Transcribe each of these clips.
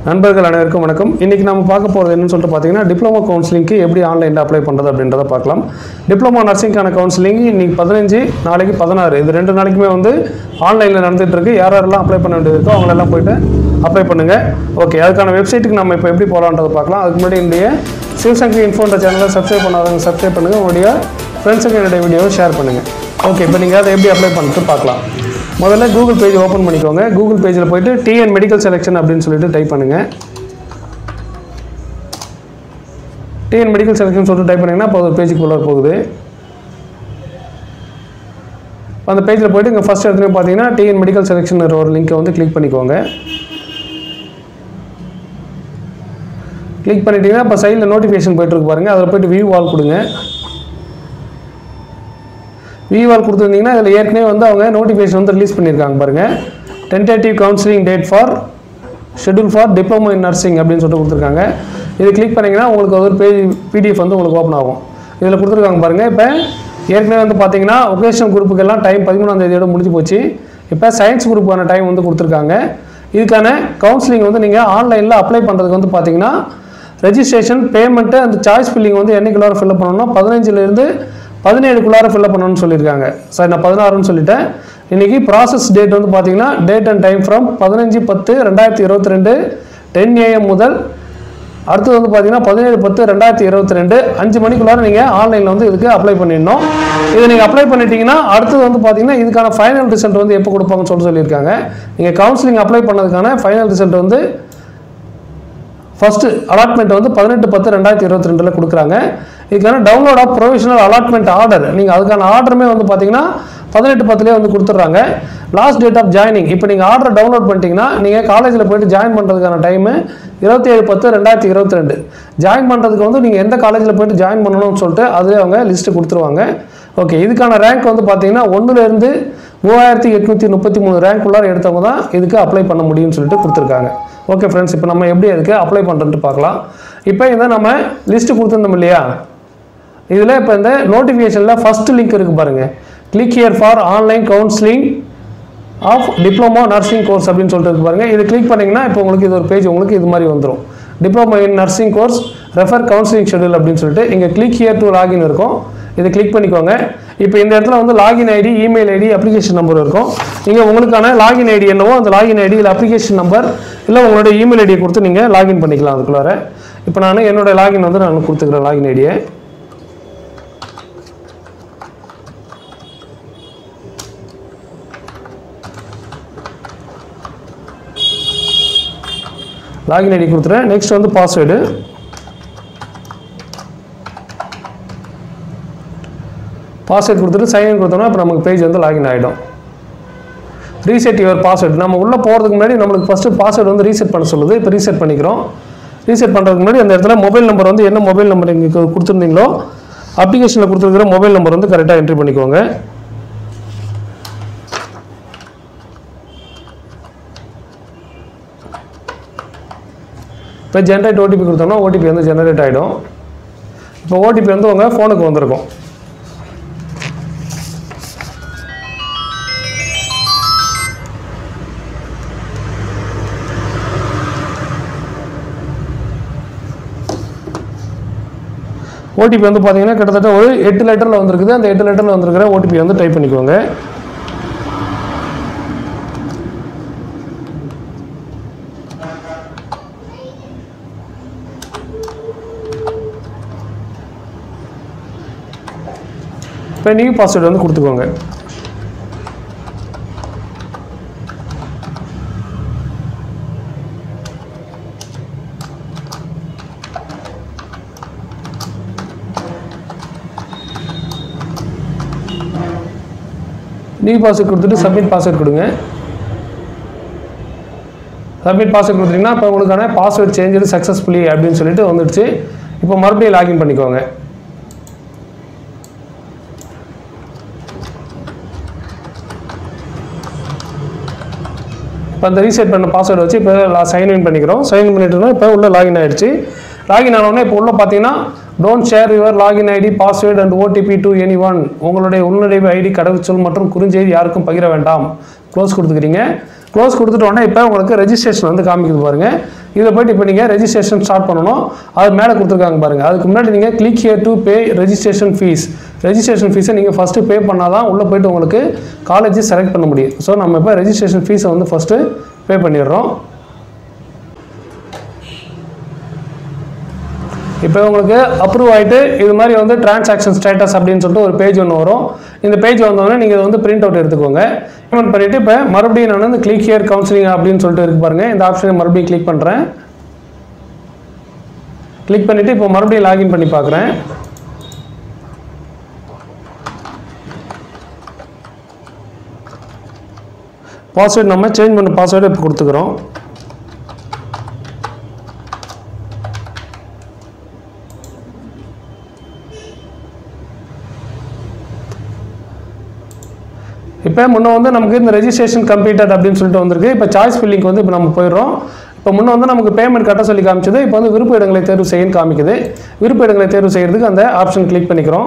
நண்பர்கள் அனைவருக்கும் வணக்கம் இன்றைக்கி நம்ம பார்க்க போகிறது என்னன்னு சொல்லிட்டு பார்த்தீங்கன்னா டிப்ளமோ கவுன்சிலிங்க்கு எப்படி ஆன்லைனில் அப்ளை பண்ணுறது அப்படின்றத பார்க்கலாம் டிப்ளமோ நர்சிங்கான கவுன்சிலிங் இன்னைக்கு பதினஞ்சு நாளைக்கு பதினாறு இது ரெண்டு நாளைக்குமே வந்து ஆன்லைனில் நடந்துட்டு இருக்கு யார் யாரெல்லாம் அப்ளை பண்ண வேண்டியது இருக்கோ அவங்களெல்லாம் போயிட்டு அப்ளை பண்ணுங்கள் ஓகே அதுக்கான வெப்சைட்டுக்கு நம்ம இப்போ எப்படி போகலான்றதை பார்க்கலாம் அதுக்கு முன்னாடி என்னுடைய சிவசங்கரி இன்ஃபோன்ற சேனலை சப்ஸ்கிரைப் பண்ணாதவங்க சப்ஸ்கிரைப் பண்ணுங்கள் உங்களுடைய ஃப்ரெண்ட்ஸுக்கு என்னுடைய வீடியோவை ஷேர் பண்ணுங்கள் ஓகே இப்போ நீங்கள் அதை எப்படி அப்ளை பண்ணிட்டு பார்க்கலாம் முதல்ல கூகுள் பேஜ் ஓப்பன் பண்ணிக்கோங்க கூகுள் பேஜில் போயிட்டு டிஎன் மெடிக்கல் செலெக்ஷன் அப்படின்னு சொல்லிட்டு டைப் பண்ணுங்கள் டிஎன் மெடிக்கல் செலெக்ஷன் சொல்லிட்டு டைப் பண்ணிங்கன்னா இப்போ ஒரு பேஜுக்கு உள்ள போகுது அந்த பேஜில் போயிட்டு இங்கே ஃபஸ்ட் இடத்துல பார்த்தீங்கன்னா டிஎன் மெடிக்கல் செலெக்ஷன் ஒரு லிங்க்கை வந்து கிளிக் பண்ணிக்கோங்க கிளிக் பண்ணிட்டீங்கன்னா இப்போ சைடில் நோட்டிஃபிகேஷன் போயிட்டு இருக்கு பாருங்கள் அதில் போயிட்டு வியூ வால் கொடுங்க விவால் கொடுத்துருந்தீங்கன்னா அதில் ஏற்கனவே வந்து அவங்க நோட்டிஃபிகேஷன் வந்து ரிலீஸ் பண்ணியிருக்காங்க பாருங்கள் tentative counselling date for schedule for diploma in nursing அப்படின்னு சொல்லிட்டு கொடுத்துருக்காங்க இது கிளிக் பண்ணிங்கன்னா உங்களுக்கு ஒரு பேஜ் பிடிஎஃப் வந்து உங்களுக்கு ஓப்பன் ஆகும் இதில் கொடுத்துருக்காங்க பாருங்கள் இப்போ ஏற்கனவே வந்து பார்த்தீங்கன்னா ஒகேஷனல் குரூப்புக்கெல்லாம் டைம் பதிமூணாம் தேதியோட முடிஞ்சு போச்சு இப்போ சயின்ஸ் குரூப்புக்கான டைம் வந்து கொடுத்துருக்காங்க இதுக்கான கவுன்சிலிங் வந்து நீங்கள் ஆன்லைனில் அப்ளை பண்ணுறதுக்கு வந்து பார்த்தீங்கன்னா ரெஜிஸ்ட்ரேஷன் பேமெண்ட்டு அந்த சாய்ஸ் ஃபில்லிங் வந்து என்னைக்குள்ளார ஃபில்அப் பண்ணணும்னா பதினஞ்சுலேருந்து பதினேழுக்குள்ளார ஃபில்அப் பண்ணணும்னு சொல்லியிருக்காங்க சார் நான் பதினாறுன்னு சொல்லிட்டேன் இன்றைக்கி ப்ராசஸ் டேட் வந்து பார்த்தீங்கன்னா டேட் அண்ட் டைம் ஃப்ரம் பதினஞ்சு பத்து ரெண்டாயிரத்தி இருபத்தி ரெண்டு டென் ஏஎம் முதல் அடுத்தது வந்து பார்த்தீங்கன்னா பதினேழு பத்து ரெண்டாயிரத்தி இருபத்தி ரெண்டு அஞ்சு மணிக்குள்ளார நீங்கள் ஆன்லைனில் வந்து இதுக்கு அப்ளை பண்ணிடணும் இதை நீங்கள் அப்ளை பண்ணிட்டீங்கன்னா அடுத்தது வந்து பார்த்தீங்கன்னா இதுக்கான ஃபைனல் ரிசல்ட் வந்து எப்போ கொடுப்பாங்கன்னு சொல்லிட்டு சொல்லியிருக்காங்க நீங்கள் கவுன்சிலிங் அப்ளை பண்ணதுக்கான ஃபைனல் ரிசல்ட் வந்து ஃபஸ்ட்டு அலாட்மெண்ட் வந்து பதினெட்டு பத்து ரெண்டாயிரத்தி இருபத்தி ரெண்டில் கொடுக்குறாங்க இதுக்கான download of provisional allotment order நீங்கள் அதுக்கான ஆர்டருமே வந்து பார்த்தீங்கன்னா பதினெட்டு பத்துலேயே வந்து கொடுத்துட்றாங்க லாஸ்ட் டேட் ஆஃப் ஜாயினிங் இப்போ நீங்கள் ஆர்டர் டவுன்லோட் பண்ணிட்டீங்கன்னா நீங்கள் காலேஜில் போயிட்டு ஜாயின் பண்ணுறதுக்கான டைமு இருபத்தி ஏழு பத்து ரெண்டாயிரத்தி இருபத்தி ரெண்டு ஜாயின் பண்ணுறதுக்கு வந்து நீங்கள் எந்த காலேஜில் போயிட்டு ஜாயின் பண்ணணும்னு சொல்லிட்டு அதுவே அவங்க லிஸ்ட்டு கொடுத்துருவாங்க ஓகே இதுக்கான ரேங்க் வந்து பார்த்தீங்கன்னா ஒன்றுலேருந்து மூவாயிரத்தி எட்நூற்றி முப்பத்தி மூணு ரேங்க் உள்ளார எடுத்தவங்க தான் இதுக்கு அப்ளை பண்ண முடியும்னு சொல்லிட்டு கொடுத்துருக்காங்க ஓகே ஃப்ரெண்ட்ஸ் இப்போ நம்ம எப்படி அதுக்கு அப்ளை பண்ணுறதுட்டு பார்க்கலாம் இப்போ இதை நம்ம லிஸ்ட்டு கொடுத்துருந்தோம் இல்லையா இதில் இப்போ இந்த நோட்டிஃபிகேஷனில் ஃபர்ஸ்ட் லிங்க் இருக்குது பாருங்கள் click here for online counselling of diploma nursing course அப்படின்னு சொல்லிட்டு இருக்கு பாருங்கள் இது கிளிக் பண்ணிங்கன்னா இப்போ உங்களுக்கு இது ஒரு பேஜ் உங்களுக்கு இது மாதிரி வந்துடும் diploma in nursing course refer counselling schedule அப்படின்னு சொல்லிட்டு இங்கே கிளிக் ஹியர் டு லாகின் இருக்கும் இதை கிளிக் பண்ணிக்கோங்க இப்போ இந்த இடத்துல வந்து login ID email ID application number இருக்கும் நீங்கள் உங்களுக்கான லாகின் ஐடி என்னவோ அந்த லாகின் ஐடி இல்லை அப்ளிகேஷன் நம்பர் இல்லை உங்களோட இமெயில் ஐடியை கொடுத்து நீங்கள் லாகின் பண்ணிக்கலாம் அதுக்குள்ளார இப்போ நான் என்னோட லாகின் வந்து நான் கொடுத்துக்கிறேன் லாகின் ஐடியை லாகின் ஐடி கொடுத்துறேன் நெக்ஸ்ட் வந்து பாஸ்வேர்டு பாஸ்வேர்ட் கொடுத்துட்டு சைன்இன் கொடுத்தோம்னா இப்போ நமக்கு பேஜ் வந்து லாகின் ஆகிடும் ரீசெட் யுவர் பாஸ்வேர்டு நம்ம உள்ளே போகிறதுக்கு முன்னாடி நம்மளுக்கு ஃபஸ்ட்டு பாஸ்வேர்டு வந்து ரீசெட் பண்ண சொல்லுது இப்போ ரீசெட் பண்ணிக்கிறோம் ரீசெட் பண்ணுறதுக்கு முன்னாடி அந்த இடத்துல மொபைல் நம்பர் வந்து என்ன மொபைல் நம்பர் நீங்கள் கொடுத்துருந்தீங்களோ அப்ளிகேஷனில் கொடுத்துருக்கிற மொபைல் நம்பர் வந்து கரெக்டாக என்ட்ரி பண்ணிக்கோங்க இப்போ ஜென்ரேட் ஓடிபி கொடுத்தோம்னா ஓடிபி வந்து ஜென்ரேட் ஆகிடும் இப்போ ஓடிபி வந்து உங்கள் ஃபோனுக்கு வந்திருக்கும் ஓடிபி வந்து பார்த்தீங்கன்னா கிட்டத்தட்ட ஒரு எட்டு லெட்டரில் வந்திருக்குது அந்த எட்டு லெட்டரில் வந்திருக்கிற ஓடிபி வந்து டைப் பண்ணிக்கோங்க இப்போ நியூ பாஸ்வேர்டு வந்து கொடுத்துக்கோங்க நியூ பாஸ்வேர்ட் கொடுத்துட்டு சப்மிட் பாஸ்வேர்ட் கொடுங்க சப்மிட் பாஸ்வேர்ட் கொடுத்துட்டிங்கன்னா இப்போ உங்களுக்கான பாஸ்வேர்ட் சேஞ்சு சக்ஸஸ்ஃபுல்லி அப்படின்னு சொல்லிட்டு வந்துடுச்சு இப்போ மறுபடியும் லாகின் பண்ணிக்கோங்க இப்போ அந்த ரீசெட் பண்ண பாஸ்வேர்டு வச்சு இப்போ சைன் இன் பண்ணிக்கிறோம் சைன் இன் பண்ணிட்டோம்னா இப்போ உள்ள லாகின் ஆயிடுச்சு லாகின் ஆனோடனே இப்போ உள்ள பார்த்தீங்கன்னா don't share your login ID password and OTP to any one உங்களுடைய உள்நுழைவு ஐடி கடவுச்சொல் மற்றும் குறுஞ்செய்தி யாருக்கும் பகிர வேண்டாம் க்ளோஸ் கொடுத்துக்கிறீங்க க்ளோஸ் கொடுத்துட்ட உடனே இப்போ உங்களுக்கு ரெஜிஸ்ட்ரேஷன் வந்து காமிக்குது பாருங்க இதில் போயிட்டு இப்போ நீங்கள் ரெஜிஸ்ட்ரேஷன் ஸ்டார்ட் பண்ணணும் அது மேலே கொடுத்துருக்காங்க பாருங்க அதுக்கு முன்னாடி நீங்கள் click here to pay registration fee registration ஃபீஸை நீங்கள் ஃபஸ்ட்டு பே பண்ணால் தான் உள்ளே போயிட்டு உங்களுக்கு காலேஜ் செலக்ட் பண்ண முடியும் ஸோ நம்ம இப்போ ரெஜிஸ்ட்ரேஷன் ஃபீஸை வந்து ஃபஸ்ட்டு பே பண்ணிடுறோம் இப்போ உங்களுக்கு அப்ரூவ் ஆகிட்டு இது மாதிரி வந்து டிரான்சாக்ஷன் ஸ்டேட்டஸ் அப்படின்னு சொல்லிட்டு ஒரு பேஜ் ஒன்று வரும் இந்த பேஜ் வந்தோடனே நீங்கள் இதை வந்து பிரிண்ட் அவுட் எடுத்துக்கோங்க பேமெண்ட் பண்ணிவிட்டு இப்போ மறுபடியும் நான் வந்து கிளிக் ஹியர் கவுன்சிலிங் அப்படின்னு சொல்லிட்டு இருக்கு பாருங்க இந்த ஆப்ஷனை மறுபடியும் கிளிக் பண்ணுறேன் கிளிக் பண்ணிவிட்டு இப்போ மறுபடியும் லாகின் பண்ணி பார்க்குறேன் பாஸ்வேர்டு நம்ம சேஞ்ச் பண்ண பாஸ்வேர்டு இப்போ கொடுத்துக்கிறோம் இப்போ முன்ன வந்து நமக்கு இந்த ரெஜிஸ்ட்ரேஷன் கம்ப்ளீட்டட் அப்படின்னு சொல்லிட்டு வந்திருக்கு இப்போ சாய்ஸ் ஃபில்லிங்க்கு வந்து இப்போ நம்ம போயிடுறோம் இப்போ முன்ன வந்து நமக்கு பேமெண்ட் கட்ட சொல்லி காமிச்சது இப்போ வந்து விருப்ப இடங்களை தேர்வு செய்யன்னு காமிக்குது விருப்ப இடங்களை தேர்வு செய்யறதுக்கு அந்த ஆப்ஷன் கிளிக் பண்ணிக்கிறோம்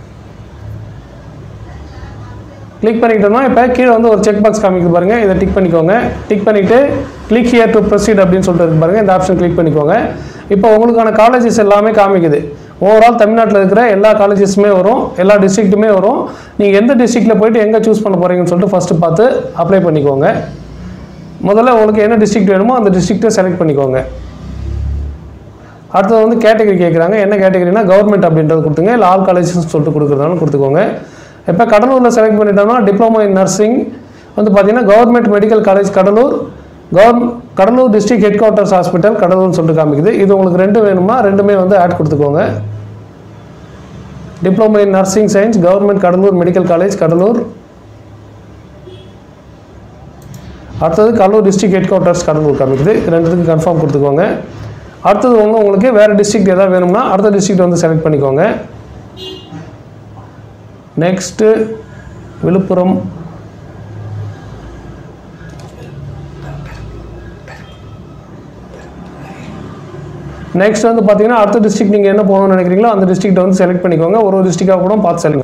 கிளிக் பண்ணிக்கிட்டோம்னா இப்போ கீழே வந்து ஒரு செக் பாக்ஸ் காமிக்குது பாருங்க இதை டிக் பண்ணிக்கோங்க டிக் பண்ணிவிட்டு கிளிக் ஹியர் டு ப்ரொசீட் அப்படின்னு சொல்லிட்டு இருக்கு பாருங்க இந்த ஆப்ஷன் கிளிக் பண்ணிக்கோங்க இப்போ உங்களுக்கான காலேஜஸ் எல்லாமே காமிக்குது ஓவரால் தமிழ்நாட்டில் இருக்கிற எல்லா காலேஜஸுமே வரும் எல்லா டிஸ்ட்ரிக்ட்டுமே வரும் நீங்கள் எந்த டிஸ்ட்ரிக்ட்டில் போயிட்டு எங்கே சூஸ் பண்ண போகிறீங்கன்னு சொல்லிட்டு ஃபஸ்ட்டு பார்த்து அப்ளை பண்ணிக்கோங்க முதல்ல உங்களுக்கு என்ன டிஸ்ட்ரிக்ட் வேணுமோ அந்த டிஸ்ட்ரிக்ட்டை செலக்ட் பண்ணிக்கோங்க அடுத்தது வந்து கேட்டகரி கேட்குறாங்க என்ன கேட்டகரினா கவர்மெண்ட் அப்படின்றது கொடுத்துங்க இல்லை ஆல் காலேஜஸ் சொல்லிட்டு கொடுக்குறதாலும் கொடுத்துக்கோங்க இப்போ கடலூரில் செலக்ட் பண்ணிட்டோம்னா டிப்ளமோ இன் நர்சிங் வந்து பார்த்தீங்கன்னா government medical college Cuddalore gov Cuddalore district headquarters hospital கடலூர்னு சொல்லிட்டு காமிக்குது இது உங்களுக்கு ரெண்டு வேணுமா ரெண்டுமே வந்து ஆட் கொடுத்துக்கோங்க diploma in nursing science government Cuddalore medical college Cuddalore அடுத்தது Cuddalore district headquarters Cuddalore காமிக்குது இது ரெண்டுத்துக்கு கன்ஃபார்ம் கொடுத்துக்கோங்க அடுத்தது வந்து உங்களுக்கு வேறு டிஸ்ட்ரிக்ட் எதாவது வேணும்னா அடுத்த டிஸ்ட்ரிக்ட் வந்து செலக்ட் பண்ணிக்கோங்க நெக்ஸ்ட்டு விழுப்புரம் நெக்ஸ்ட் வந்து பார்த்தீங்கன்னா அடுத்த டிஸ்ட்ரிக்ட் நீங்கள் என்ன போகணும்னு நினைக்கிறீங்களோ அந்த டிஸ்ட்ரிக்ட்டை வந்து செலக்ட் பண்ணிக்கோங்க ஒரு ஒரு டிஸ்ட்ரிக்டாக கூட பார்த்து செல்லுங்க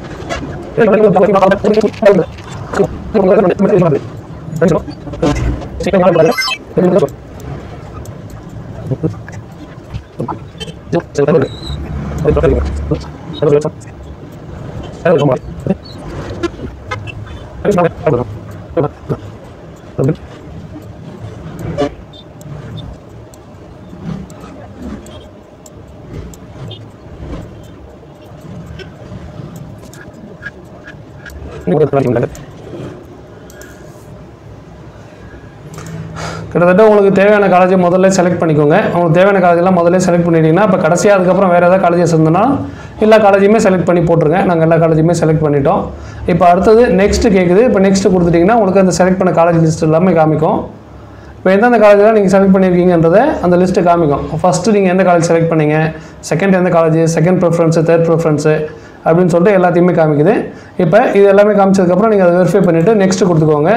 கிட்டத்தட்ட உங்களுக்கு தேவையான காலேஜை முதல்ல செலக்ட் பண்ணிக்கோங்க உங்களுக்கு தேவையான காலேஜெல்லாம் முதல்ல செலக்ட் பண்ணிட்டீங்கன்னா இப்போ கடைசியாக அதுக்கப்புறம் வேறு ஏதாவது காலேஜஸ் இருந்ததுன்னா எல்லா காலேஜுமே செலக்ட் பண்ணி போட்டுருங்க நாங்கள் எல்லா காலேஜுமே செலக்ட் பண்ணிட்டோம் இப்போ அடுத்தது நெக்ஸ்ட் கேட்குது இப்போ நெக்ஸ்ட் கொடுத்துட்டிங்கன்னா உங்களுக்கு அந்த செலக்ட் பண்ண காலேஜ் லிஸ்ட் எல்லாமே காமிக்கும் இப்போ எந்தெந்த காலேஜெலாம் நீங்கள் செலக்ட் பண்ணியிருக்கீங்கன்றதை அந்த லிஸ்ட்டு காமிக்கும் ஃபஸ்ட்டு நீங்கள் எந்த காலேஜ் செலக்ட் பண்ணீங்க செகண்ட் எந்த college second preference third preference அப்படின்னு சொல்லிட்டு எல்லாத்தையுமே காமிக்குது இப்போ இது எல்லாமே காமிச்சதுக்கப்புறம் நீங்கள் அதை வெரிஃபை பண்ணிவிட்டு நெக்ஸ்ட் கொடுத்துக்கோங்க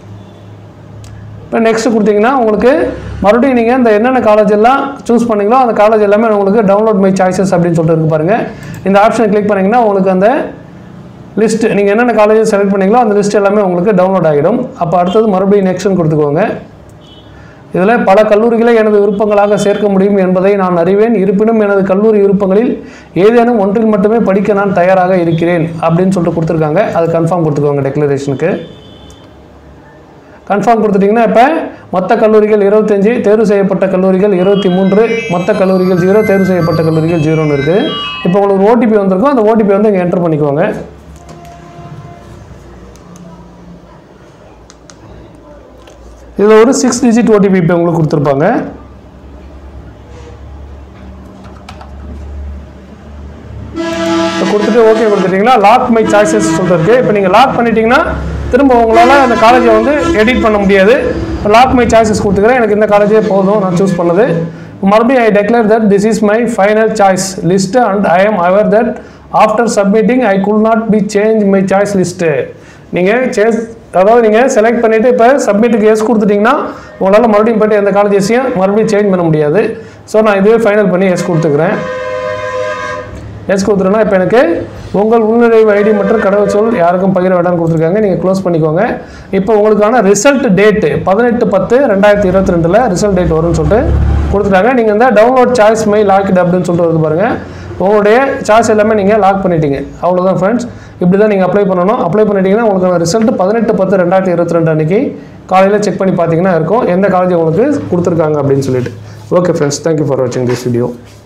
இப்போ நெக்ஸ்ட் கொடுத்தீங்கன்னா உங்களுக்கு மறுபடியும் நீங்கள் இந்த என்னென்ன காலேஜ் எல்லாம் சூஸ் பண்ணீங்களோ அந்த காலேஜ் எல்லாமே உங்களுக்கு டவுன்லோட் மை சாய்ஸஸ் அப்படின்னு சொல்லிட்டு இருக்கு பாருங்கள் இந்த ஆப்ஷனை கிளிக் பண்ணிங்கன்னா உங்களுக்கு அந்த லிஸ்ட் நீங்கள் என்னென்ன காலேஜஸ் செலக்ட் பண்ணீங்களோ அந்த லிஸ்ட் எல்லாமே உங்களுக்கு டவுன்லோட் ஆகிடும் அப்போ அடுத்தது மறுபடியும் நெக்ஸ்ட்னு கொடுத்துக்கோங்க இதில் பல கல்லூரிகளை எனது விருப்பங்களாக சேர்க்க முடியும் என்பதை நான் அறிவேன் இருப்பினும் எனது கல்லூரி விருப்பங்களில் ஏதேனும் ஒன்றில் மட்டுமே படிக்க நான் தயாராக இருக்கிறேன் அப்படின்னு சொல்லிட்டு கொடுத்துருக்காங்க அது கன்ஃபார்ம் கொடுத்துக்கோங்க டெக்ளரேஷனுக்கு கன்ஃபார்ம் கொடுத்துட்டிங்கன்னா இப்போ மொத்த கல்லூரிகள் இருபத்தஞ்சி தேர்வு செய்யப்பட்ட கல்லூரிகள் இருபத்தி மூன்று மொத்த கல்லூரிகள் ஜீரோ தேர்வு செய்யப்பட்ட கல்லூரிகள் ஜீரோன்னு இருக்குது இப்போ உங்களுக்கு ஓடிபி வந்திருக்கும் அந்த ஓடிபி வந்து இங்கே என்டர் பண்ணிக்கோங்க இதில் ஒரு சிக்ஸ் டிஜிட் ஓடிபி இப்போ உங்களுக்கு கொடுத்துருப்பாங்க இப்போ கொடுத்துட்டு ஓகே கொடுத்துட்டீங்களா லாக் மை சாய்ஸஸ் சொல்லிட்டு இருக்கு இப்போ நீங்கள் லாக் பண்ணிட்டீங்கன்னா திரும்ப உங்களால் அந்த காலேஜை வந்து எடிட் பண்ண முடியாது லாக் மை சாய்ஸஸ் கொடுத்துக்கிறேன் எனக்கு இந்த காலேஜே போதும் நான் சூஸ் பண்ணது மறுபடியும் I declare that this is my final choice list and I am aware that after submitting I could not be change my choice list நீங்கள் சேஸ் அதாவது நீங்கள் செலக்ட் பண்ணிவிட்டு இப்போ சப்மிட்டுக்கு எஸ் கொடுத்துட்டிங்கன்னா உங்களால் மறுபடியும் போய்ட்டு எந்த காலேஜஸையும் மறுபடியும் சேஞ்ச் பண்ண முடியாது ஸோ நான் இதுவே ஃபைனல் பண்ணி எஸ் கொடுத்துக்கிறேன் எஸ் கொடுத்துருன்னா இப்போ எனக்கு உங்கள் உள்நுழைவு ஐடி மற்றும் கடவுச்சொல் யாருக்கும் பகிர வேண்டாம்னு கொடுத்துருக்காங்க நீங்கள் க்ளோஸ் பண்ணிக்கோங்க இப்போ உங்களுக்கான ரிசல்ட் டேட்டு பதினெட்டு பத்து ரெண்டாயிரத்தி இருபத்தி ரெண்டில் ரிசல்ட் டேட் வரும்னு சொல்லிட்டு கொடுத்துட்டாங்க நீங்கள் இந்த டவுன்லோட் சாய்ஸ் மை லாக்ட் அப்படின்னு சொல்லிட்டு வருது பாருங்கள் உங்களுடைய சாய்ஸ் எல்லாமே நீங்கள் லாக் பண்ணிட்டீங்க அவ்வளோதான் ஃப்ரெண்ட்ஸ் இப்படி தான் நீங்கள் அப்ளை பண்ணணும் அப்ளை பண்ணிட்டீங்கன்னா உங்களுக்கான ரிசல்ட் பதினெட்டு பத்து ரெண்டாயிரத்தி இருபத்தி ரெண்டு அன்றைக்கி காலையில் செக் பண்ணி பார்த்தீங்கன்னா இருக்கும் எந்த காலேஜ் உங்களுக்கு கொடுத்துருக்காங்க அப்படின்னு சொல்லிட்டு ஓகே ஃப்ரெண்ட்ஸ் தேங்க்யூ ஃபார் வாட்சிங் திஸ் வீடியோ